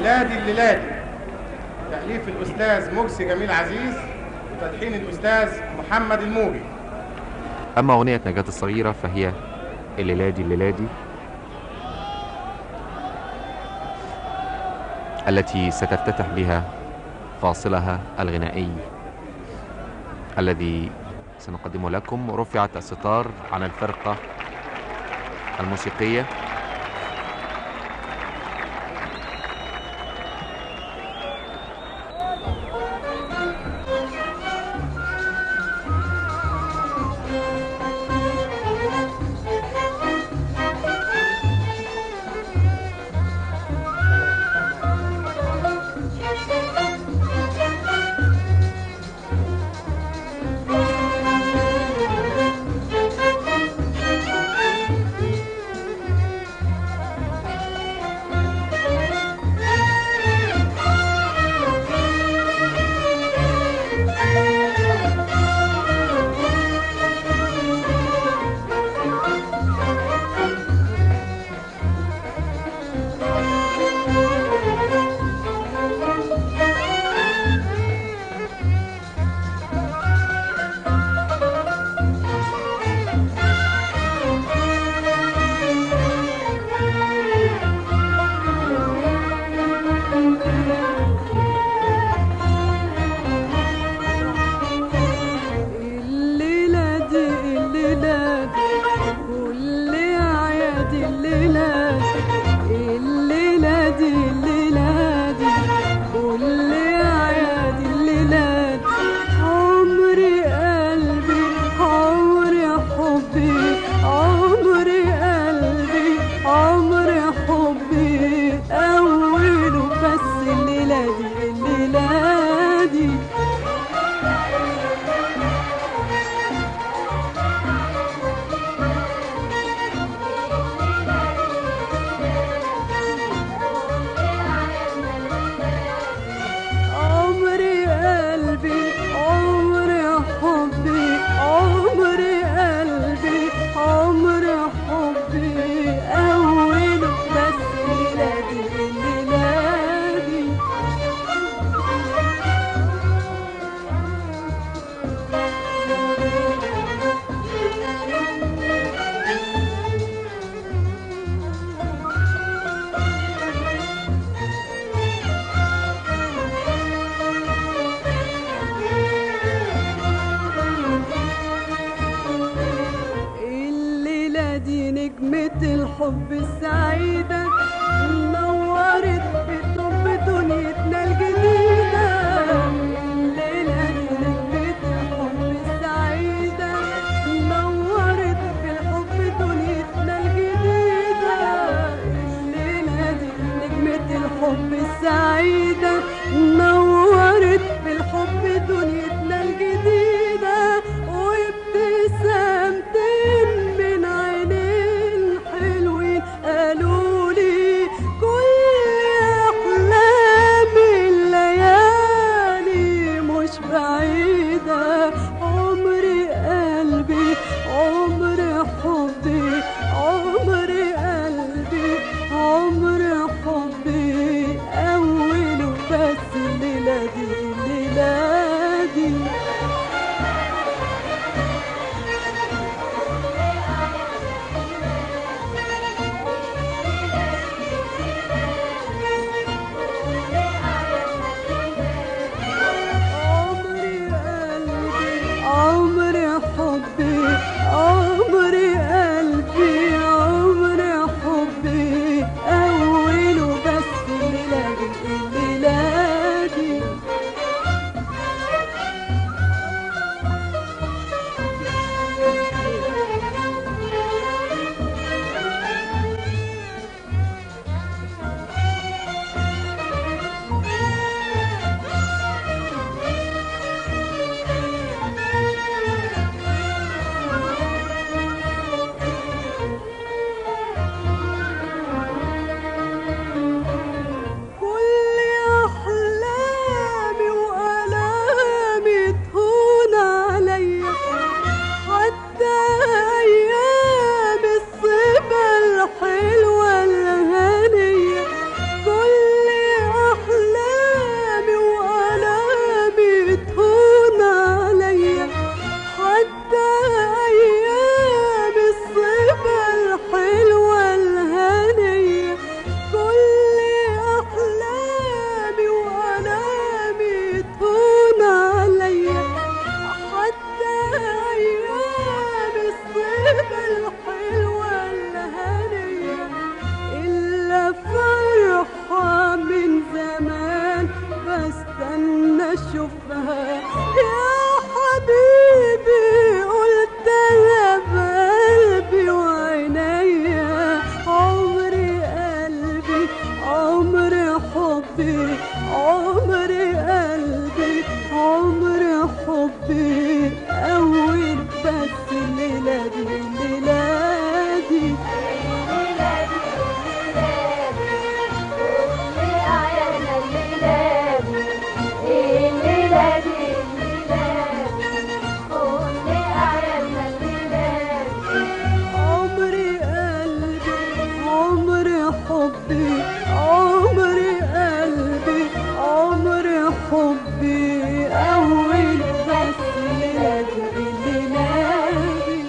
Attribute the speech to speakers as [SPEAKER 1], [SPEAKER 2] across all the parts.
[SPEAKER 1] الليلادي الليلادي تأليف الأستاذ مرسي جميل عزيز وتلحين الأستاذ محمد الموجي
[SPEAKER 2] أما أغنية نجاة الصغيرة فهي الليلادي الليلادي التي ستفتتح بها فاصلها الغنائي الذي سنقدمه لكم رفعت الستار عن الفرقة الموسيقية
[SPEAKER 3] الليلة دي الليلة دي كل أعياد الليلة دي الليلة دي الليلة دي كل أعياد الليلة دي عمري قلبي عمري حبي عمري قلبي عمري حبي أوله بس الليلة دي الليلة دي عمري قلبي عمري حبي عمري قلبي عمري حبي أوله بس الليلة دي الليلة دي الليلة دي نجمة الحب السعيدة نورت بطب دنيتنا الجديدة الليلة دي نجمة الحب السعيدة نورت بالحب دنيتنا الجديدة الليلة دي نجمة الحب السعيدة نورت بالحب دنيتنا الجديدة وابتسامتين من عينين حلوين قالوا لي كل أحلام الليالي مش بعيدة عمري قلبي عمري حبي عمري قلبي عمري حبي أوله بس حبي عمري قلبي عمري حبي أول بس الليلة دي الليلة دي عمري قلبي عمري حبي عمري قلبي عمري حبي أول بس الليلة دي الليلة دي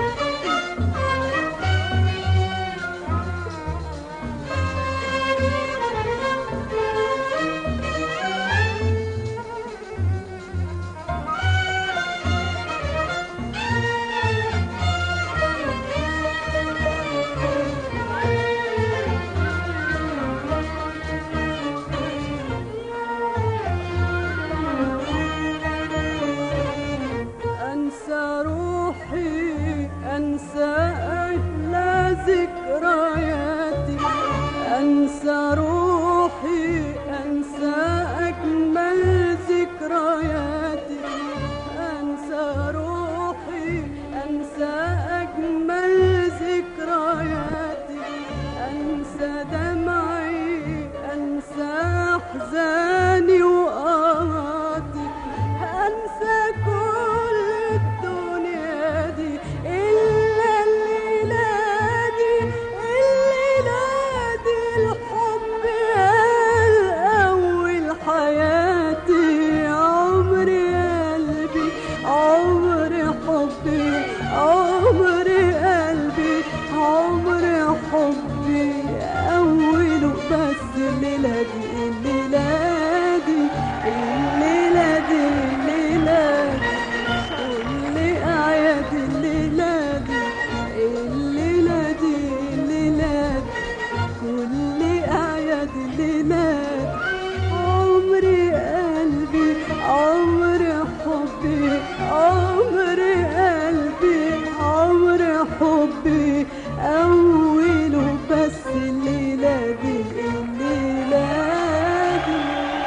[SPEAKER 3] أنسى روحي أنسى أحلى ذكرياتي أنسى روحي أنسى أجمل ذكرياتي أنسى روحي أنسى أجمل ذكرياتي أنسى دمعي أنسى أحزاني وقهاتي أنسى كل الدنيا دي إلا الليلة دي الليلة دي الحب الأول حياتي عمري قلبي عمري حبي عمري قلبي عمري حبي أوله بس الليلة دي الليلة دي الليلة دي الليلة دي كل أعياد الليلة دي الليلة دي الليلة دي كل أعياد الليلة دي عمري قلبي عمري حبي عمري قلبي عمري حبي أوله بس الليلة دي الليلة دي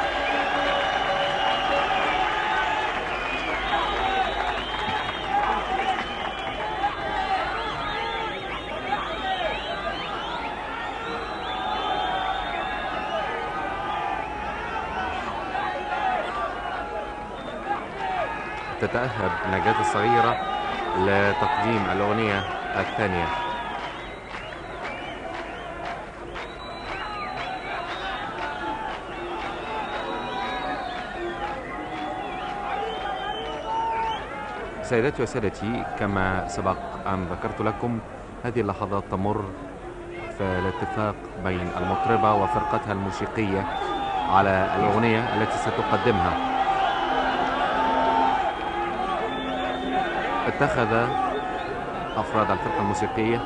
[SPEAKER 2] تتأهب نجاة الصغيرة لتقديم الأغنية الثانية سيداتي وسادتي كما سبق أن ذكرت لكم هذه اللحظات تمر في الاتفاق بين المطربة وفرقتها الموسيقية على الأغنية التي ستقدمها اتخذ أفراد الفرقة الموسيقية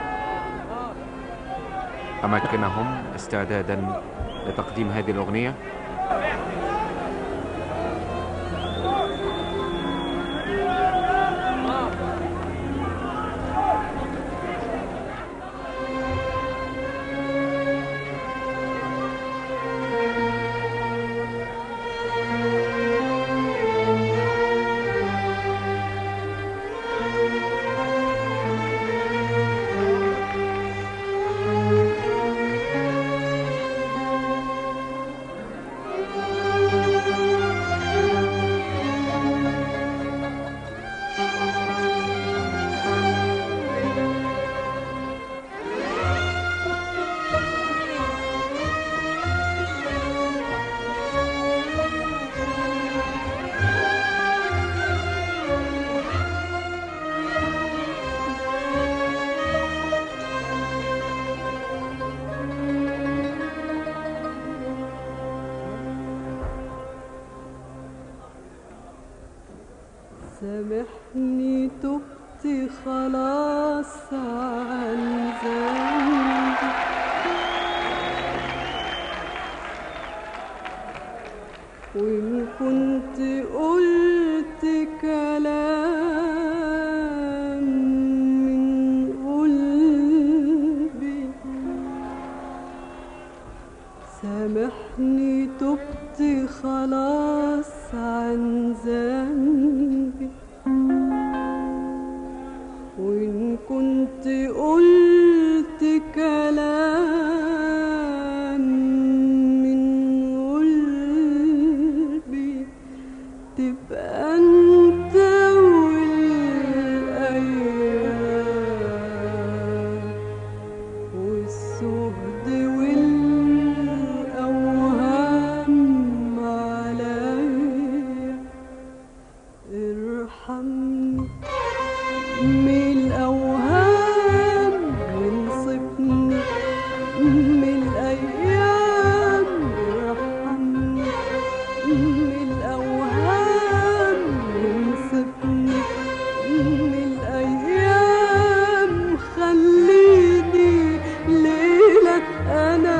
[SPEAKER 2] أماكنهم استعدادا لتقديم هذه الأغنية
[SPEAKER 3] سامحني تبت خلاص عن ذنبي وإن كنت قلت كلام من قلبي سامحني سامحني تبت خلاص عن ذنبي وإن كنت قلت كلام من قلبي تبقى انت والايام والسهد والاوهام عليا ارحمني من الأوهام وانصفني من الأيام ارحمني من الأوهام وانصفني من الأيام خليني ليلة أنا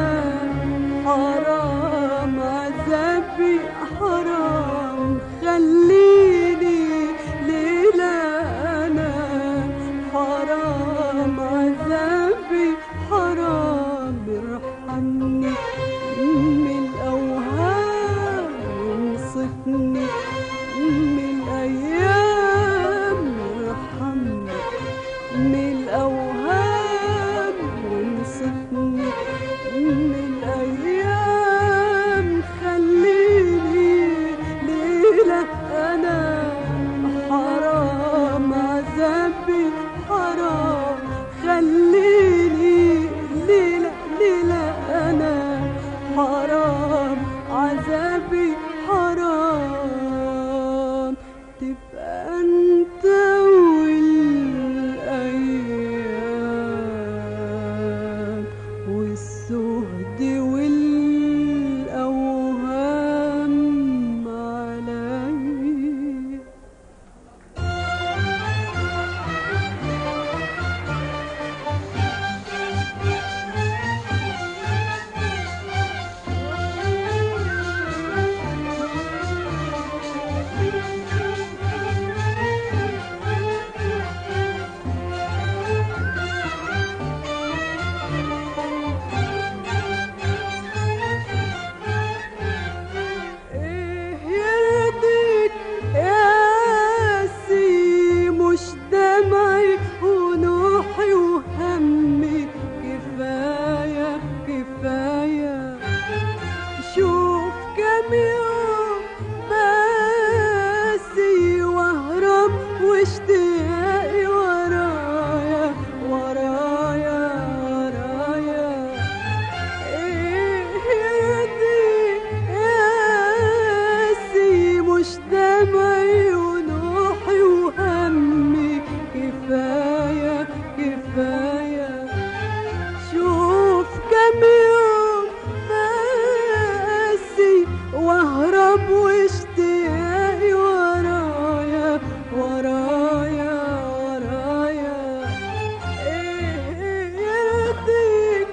[SPEAKER 3] حرام عذابي حرام خليني ليلة أنا حرام عذابي حرام ارحمني من الأوهام وانصفني من الأيام ارحمني من الأوهام وانصفني من الأيام خليني ليلة أنا حرام عذابي حرام خليني ليلة ليلة أنا حرام عذابي حرام تبقى أنت والأيام والسهد والأوهام عليا ايه يرضيك يا سي مش دمعي ونوحي وهمي كفاية كفاية شوف كم يوم باسي واهرب واشتياقي ورايا ورايا ورايا ايه يرضيك ياسي مش دمعي ونوحي وهمي كفاية كفاية شوف كم يوم باسي واهرب واشتياقي ورايا ورايا ورايا ايه يرضيك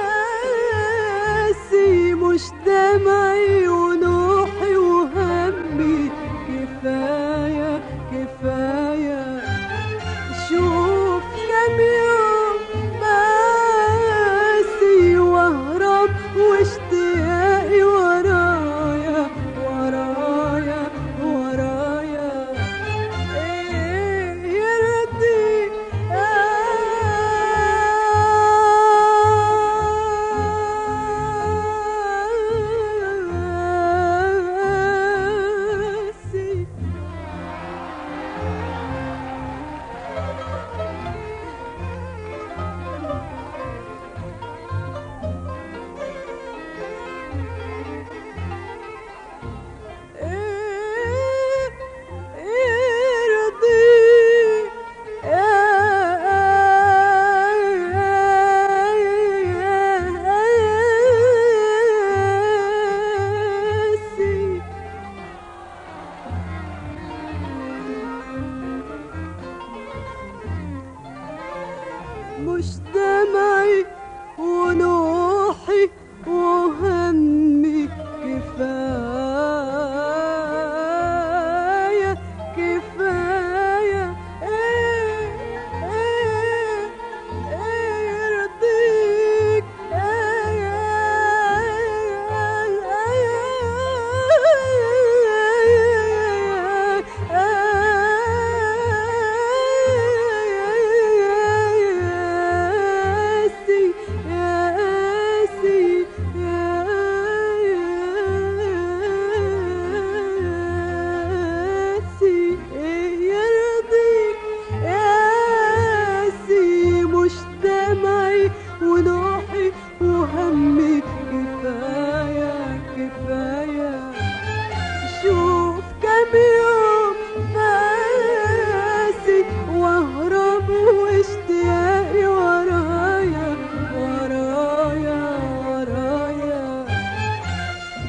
[SPEAKER 3] ياسي مش دمعي ونوحي وهمي كفاية كفاية شوف كم يوم باسي واهرب واشتياقي ورايا ورايا ورايا ايه يرضيك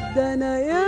[SPEAKER 3] ده انا يا